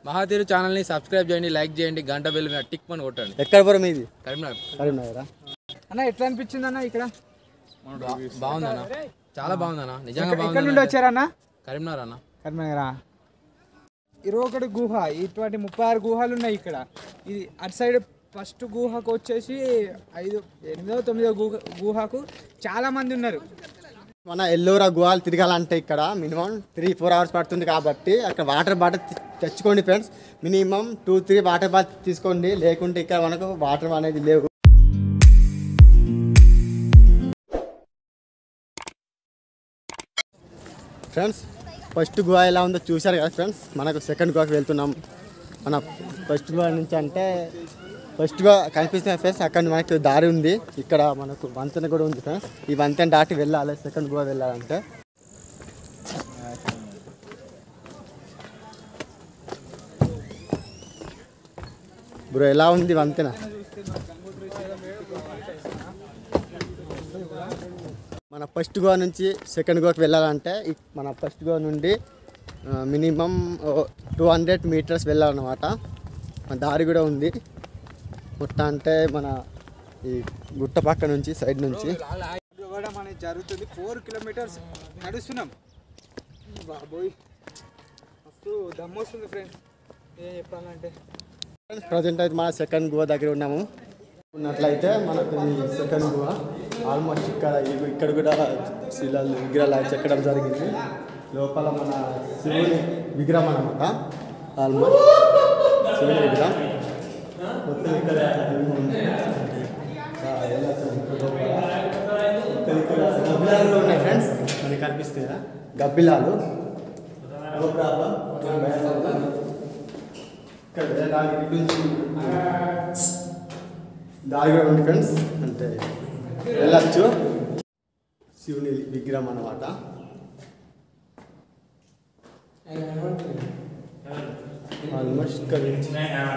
మహాతీరు ఛానల్ని సబ్స్క్రైబ్ చేయండి లైక్ చేయండి గంట బెల్ మీద టిక్ అని కొట్టండి ఎక్కడ పురం ఇది కరీంనగర్ కరీంనగరా అన్న ఎట్లా అనిపించింది అన్న ఇక్కడ బా- బాగుందన్న చాలా బాగుందన్న నిజంగా ఎక్కడ నుండి బాగుంది వచ్చారన్న కరీంనగర్ అన్న కరీంనగరా ఇరవై ఒకటి గుహ ఇటువంటి ముప్పై ఆరు గుహలు ఉన్నాయి ఇక్కడ ఇది అటు సైడ్ ఫస్ట్ గుహకు వచ్చేసి ఐదు ఎనిమిదో తొమ్మిదో గుహ గుహకు చాలా మంది ఉన్నారు మన ఎల్లోరా గుహాలు తిరగాలంటే ఇక్కడ మినిమం త్రీ ఫోర్ అవర్స్ పడుతుంది కాబట్టి అక్కడ వాటర్ బాటిల్ తె- తెచ్చుకోండి friends minimum two three water bottle తీసుకోండి లేకుంటే ఇక్కడ మనకు వాటర్ అనేది లేవు ఫ్రెండ్స్ ఫస్ట్ గుహ ఎలా ఉందో చూశారు కదా ఫ్రెండ్స్ మనకు సెకండ్ గుహకి వెళ్తున్నాం మన ఫస్ట్ గుహ నుంచి అంటే ఫస్ట్ గుహ కనిపిస్తున్న ఫ్రెండ్స్ అక్కడ మనకు దారి ఉంది ఇక్కడ మనకు వంతెన కూడా ఉంది ఫ్రెండ్స్ ఈ వంతెన దాటి వెళ్ళాలి సెకండ్ గుహ వెళ్ళాలంటే బ్రో ఎలా ఉంది వంతెన మన ఫస్ట్ గోవా నుంచి సెకండ్ గోవాకి వెళ్ళాలంటే ఈ- మన ఫస్ట్ గోవా నుండి మినిమం టూ హండ్రెడ్ మీటర్స్ వెళ్ళాలన్నమాట మన దారి కూడా ఉంది మొత్తం అంటే మన ఈ గుట్ట పక్క నుంచి సైడ్ నుంచి ఇవ్వడం అనేది జరుగుతుంది ఫోర్ కిలోమీటర్స్ నడుస్తున్నాం బాబోయ్ మస్తు దమ్ము వస్తుంది ఫ్రెండ్స్ ఏం చెప్పాలంటే ప్రజెంట్ అయితే మన సెకండ్ గోవా దగ్గర ఉన్నాము ఉన్నట్లయితే మనకు ఈ సెకండ్ గోవా ఆల్మోస్ట్ ఇక్కడ ఇవి- ఇక్కడ కూడా శిలాలు విగ్రహాలు చెక్కడం జరిగింది లోపల మన శివుని విగ్రహం అనమాట ఆల్మోస్ట్ శివుని విగ్రహం మొత్తం ఇక్కడ ఉంది. ఆ, వెళ్ళొచ్చు ఇక్కడ లోపల. మొత్తం ఇక్కడ గబ్బిలాలు కూడా ఉన్నాయి ఫ్రెండ్స్ మనకి కనిపిస్తాయా గబ్బిలాలు No problem. ఇక్కడ వెళ్ళడానికి ఇటు నుంచి దారి కూడా ఉంది ఫ్రెండ్స్ అంటే వెళ్ళచ్చు శివుని విగ్రహం అన్నమాట ఆల్మోస్ట్ ఇక్కడ నుంచి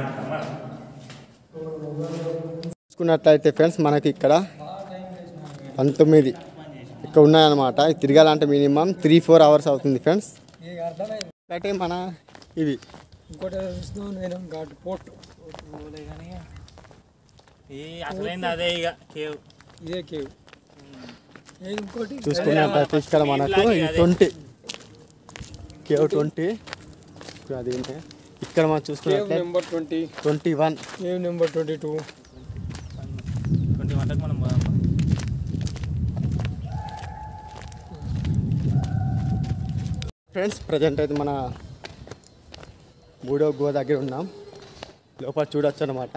చూసుకున్నట్లయితే ఫ్రెండ్స్ మనకి ఇక్కడ పంతొమ్మిది ఇక్కడ ఉన్నాయన్నమాట ఇది తిరగాలంటే మినిమం త్రీ ఫోర్ అవర్స్ అవుతుంది ఫ్రెండ్స్ నీకు అర్థమైంది అంటే మన ఇవి ఇంకోటి చూస్తున్నావు నేను ఘాట్ పోర్ట్ కానీ ఈ అసలైంది అదే ఇక కేవ్ ఇదే కేవ్ ఏది ఇంకోటి చూసుకున్నట్లయితే ఇక్కడ మనకు ట్వంటీ కేవ్ ట్వంటీ అది ఏంటి? ఇక్కడ మనం కేవ్ చూసుకున్నట్లయితే number twenty twenty one cave number twenty two twenty వంటకు మనం పోదాం. ఫ్రెండ్స్ ప్రజెంట్ అయితే మన మూడో గో దగ్గర ఉన్నాం లోపల చూడొచ్చు అనమాట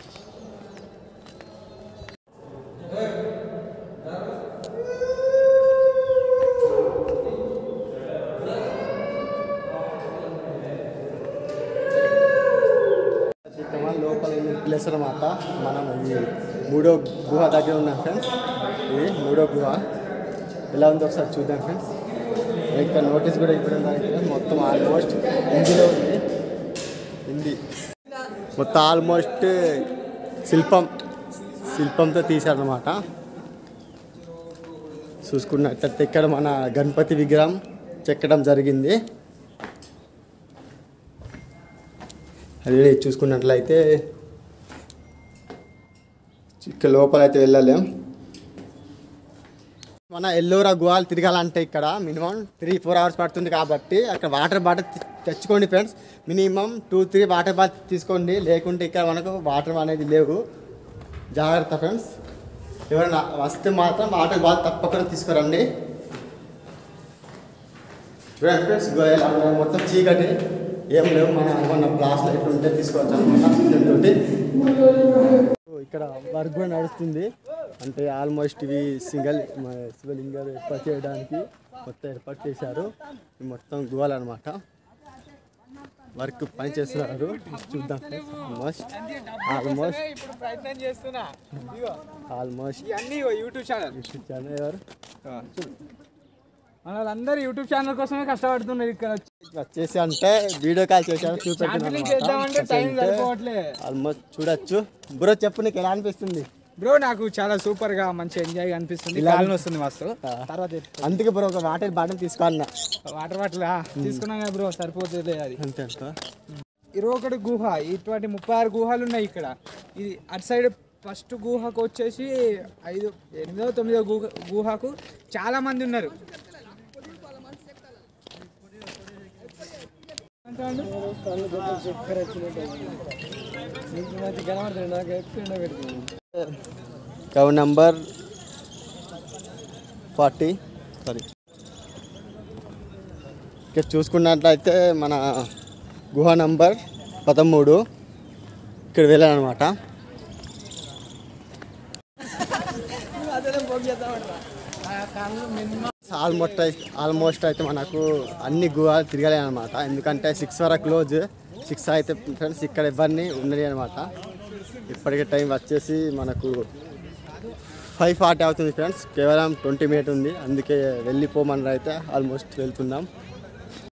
లోపల ప్లేస్ అనమాట మనం ఈ మూడో గుహ దగ్గర ఉన్నాం ఫ్రెండ్స్ ఇది మూడో గుహ ఎలా ఉందో ఒకసారి చూద్దాం ఫ్రెండ్స్ ఇక్కడ నోటీస్ కూడా ఇవ్వడం జరిగింది మొత్తం ఆల్మోస్ట్ హిందీలో ఉంది హిందీ మొత్తం ఆల్మోస్ట్ శిల్పం శిల్పంతో తీశారనమాట చూసుకున్నట్లయితే ఇక్కడ మన గణపతి విగ్రహం చెక్కడం జరిగింది అది చూసుకున్నట్లయితే ఇక్కడ లోపల అయితే వెళ్ళలేం మన ఎల్లోరా గుహాలు తిరగాలంటే ఇక్కడ మినిమం త్రీ ఫోర్ అవర్స్ పడుతుంది కాబట్టి అక్కడ వాటర్ బాటిల్ తె- తెచ్చుకోండి friends minimum two three water bottle తీసుకోండి లేకుంటే ఇక్కడ మనకు వాటర్ అనేది లేవు జాగ్రత్త ఫ్రెండ్స్ ఎవరైనా వస్తే మాత్రం వాటర్ బాటిల్ తప్పకుండా తీసుకురండి చూడండి ఫ్రెండ్స్ గోయలు అక్కడ మొత్తం చీకటి ఏం లేవు మన ఏమన్నా గ్లాస్ లైట్ ఉంటే తీసుకోవచ్చు అనమాట ఇక్కడ వర్క్ కూడా నడుస్తుంది అంటే ఆల్మోస్ట్ ఇవి సింగల్ శివలింగాలు ఏర్పాటు చేయడానికి మొత్తం ఏర్పాటు చేశారు ఇవి మొత్తం గుహలు అనమాట వర్క్ పని చేస్తున్నారు చూద్దాం ఆల్మోస్ట్ ఆల్మోస్ట్ ఇప్పుడు ప్రయత్నం చేస్తున్నా ఇగో ఆల్మోస్ట్ ఇవన్నీ యూట్యూబ్ ఛానల్ ఛానల్ ఎవరు మన వాళ్ళందరూ యూట్యూబ్ ఛానల్ కోసమే కష్టపడుతున్నారు ఇక్కడ వచ్చి. వచ్చేసి అంటే వీడియో కాల్ చేశారు Sampling చేద్దామంటే టైం చూపెట్టిన సరిపోవట్లే ఆల్మోస్ట్ చూడొచ్చు బ్రో చెప్పు నీకు ఎలా అనిపిస్తుంది బ్రో నాకు చాలా సూపర్ గా మంచి ఎంజాయ్ అనిపిస్తుంది ఇలా- కాలం వస్తుంది మస్తు తర్వాత అందుకే బ్రో ఒక వాటర్ బాటిల్ తీసుకోవాలన్నా వాటర్ బాటిల్ తీసుకున్నాం కదా బ్రో సరిపోతుంది అది అంతే అంట ఇరవై ఒకటి గుహ ఇటువంటి ముప్పై ఆరు గుహలు ఉన్నాయి ఇక్కడ ఇది అటు సైడ్ ఫస్ట్ గుహకు వచ్చేసి ఐదు ఎనిమిదో తొమ్మిదో గుహ గుహకు చాలా మంది ఉన్నారు కవ్ నంబర్ ఫార్టీ సారీ ఇక్కడ చూసుకున్నట్లయితే మన గుహ నంబర్ పదమూడు ఇక్కడ వెళ్ళాలన్నమాట ఆల్మోస్ట్ ఆల్మోస్ట్ అయితే మనకు అన్ని గుహాలు తిరగలే అనమాట ఎందుకంటే సిక్స్ వరకు క్లోజ్ సిక్స్ అయితే ఫ్రెండ్స్ ఇక్కడ ఇవన్నీ ఉన్నది అనమాట ఇప్పటికే టైం వచ్చేసి మనకు ఫైవ్ ఫార్టీ అవుతుంది ఫ్రెండ్స్ కేవలం ట్వంటీ మినిట్ ఉంది అందుకే వెళ్ళిపోమని అయితే ఆల్మోస్ట్ వెళ్తున్నాం